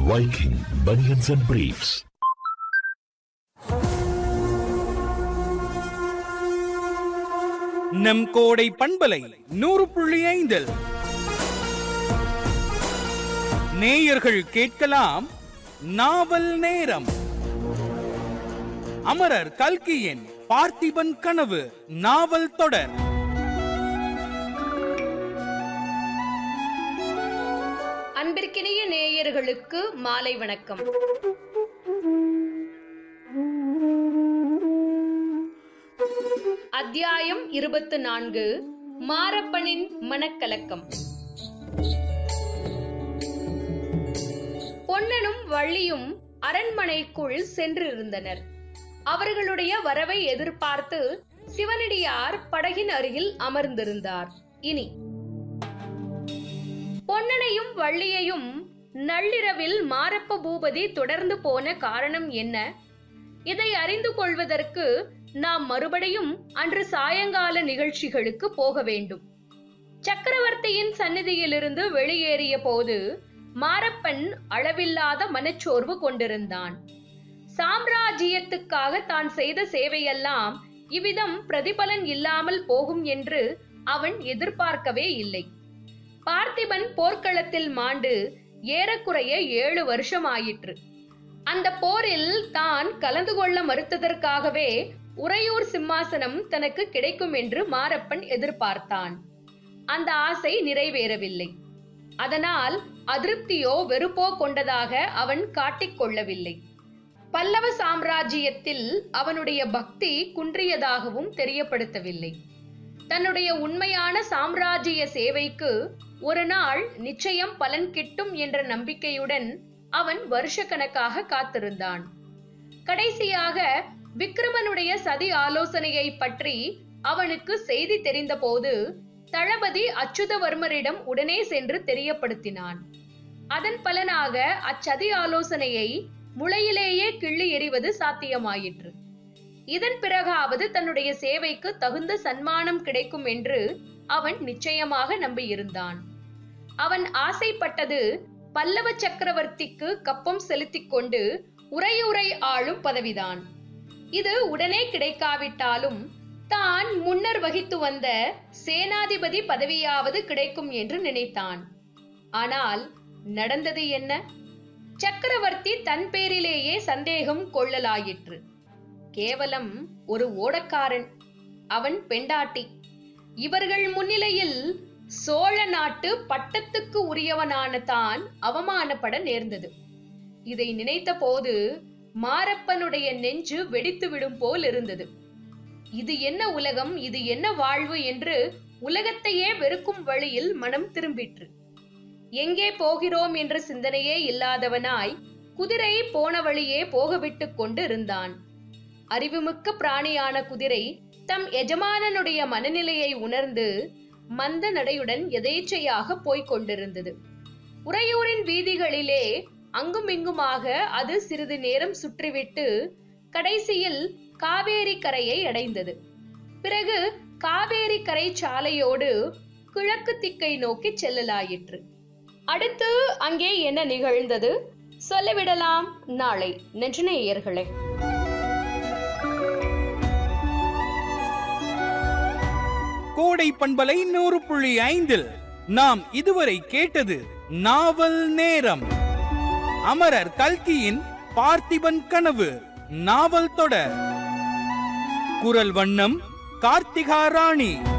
Viking Bunions and Briefs. நம் கோடை பண்பலை நூறு புள்ளி ஐந்தில் நேயர்கள் கேட்கலாம் நாவல் நேரம் அமரர் கல்கியின் பார்த்திபன் கனவு நாவல் தொடர் அன்பிற்கினிய நேயர்களுக்கு மாலை வணக்கம் அத்தியாயம் இருபத்து நான்கு மாரப்பனின் மனக்கலக்கம் பொன்னனும் வள்ளியும் அரண்மனைக்குள் சென்றிருந்தனர் அவர்களுடைய வரவை எதிர்பார்த்து சிவனடியார் படகின் அருகில் அமர்ந்திருந்தார் இனி பொன்னனையும் வள்ளியையும் நள்ளிரவில் மாரப்ப பூபதி தொடர்ந்து போன காரணம் என்ன இதை அறிந்து கொள்வதற்கு நாம் மறுபடியும் அன்று சாயங்கால நிகழ்ச்சிகளுக்கு போக வேண்டும் சக்கரவர்த்தியின் சந்நிதியிலிருந்து வெளியேறிய போது மாரப்பன் அளவில்லாத மனச்சோர்வு கொண்டிருந்தான் சாம்ராஜ்யத்துக்காக தான் செய்த சேவையெல்லாம் இவ்விதம் பிரதிபலன் இல்லாமல் போகும் என்று அவன் எதிர்பார்க்கவே இல்லை பார்த்திபன் போர்க்களத்தில் மாண்டு ஏறக்குறைய ஏழு வருஷம் ஆயிற்று அந்த போரில் தான் கலந்து கொள்ள மறுத்ததற்காகவே உறையூர் சிம்மாசனம் தனக்கு கிடைக்கும் என்று மாரப்பன் எதிர்பார்த்தான் அந்த ஆசை நிறைவேறவில்லை அதனால் அதிருப்தியோ வெறுப்போ கொண்டதாக அவன் காட்டிக் கொள்ளவில்லை பல்லவ சாம்ராஜ்யத்தில் அவனுடைய பக்தி குன்றியதாகவும் தெரியப்படுத்தவில்லை தன்னுடைய உண்மையான சாம்ராஜ்ய சேவைக்கு ஒரு நாள் நிச்சயம் பலன் கிட்டும் என்ற நம்பிக்கையுடன் அவன் வருஷக்கணக்காக காத்திருந்தான் கடைசியாக விக்ரமனுடைய சதி ஆலோசனையை பற்றி அவனுக்கு செய்தி தெரிந்தபோது தளபதி அச்சுதவர்மரிடம் உடனே சென்று தெரியப்படுத்தினான் அதன் பலனாக அச்சதி ஆலோசனையை முளையிலேயே கிள்ளி எறிவது சாத்தியமாயிற்று இதன் பிறகாவது தன்னுடைய சேவைக்கு தகுந்த சன்மானம் கிடைக்கும் என்று அவன் நிச்சயமாக நம்பியிருந்தான் அவன் ஆசைப்பட்டது பல்லவ சக்கரவர்த்திக்கு கப்பம் செலுத்திக் கொண்டு உரையுரை ஆளும் பதவிதான் இது உடனே கிடைக்காவிட்டாலும் தான் முன்னர் வகித்து வந்த சேனாதிபதி பதவியாவது கிடைக்கும் என்று நினைத்தான் ஆனால் நடந்தது என்ன சக்கரவர்த்தி தன் பேரிலேயே சந்தேகம் கொள்ளலாயிற்று கேவலம் ஒரு ஓடக்காரன் அவன் பெண்டாட்டி இவர்கள் முன்னிலையில் சோழ நாட்டு பட்டத்துக்கு உரியவனான தான் அவமானப்பட நேர்ந்தது இதை நினைத்த போது மாரப்பனுடைய நெஞ்சு வெடித்து விடும் போல் இருந்தது இது என்ன உலகம் இது என்ன வாழ்வு என்று உலகத்தையே வெறுக்கும் வழியில் மனம் திரும்பிற்று எங்கே போகிறோம் என்ற சிந்தனையே இல்லாதவனாய் குதிரை போன வழியே போக விட்டுக் கொண்டு இருந்தான் அறிவுமிக்க பிராணியான குதிரை தம் எஜமானனுடைய மனநிலையை உணர்ந்து மந்த நடையுடன் எதேச்சையாக போய்க் கொண்டிருந்தது உறையூரின் வீதிகளிலே அங்குமிங்குமாக அது சிறிது நேரம் சுற்றிவிட்டு கடைசியில் காவேரி கரையை அடைந்தது பிறகு காவேரி கரை சாலையோடு கிழக்கு திக்கை நோக்கி செல்லலாயிற்று அடுத்து அங்கே என்ன நிகழ்ந்தது சொல்லிவிடலாம் நாளை நெஞ்சநேயர்களே கோடை பண்பலை நூறு புள்ளி ஐந்தில் நாம் இதுவரை கேட்டது நாவல் நேரம் அமரர் கல்கியின் பார்த்திபன் கனவு நாவல் தொடர் குரல் வண்ணம் கார்த்திகா ராணி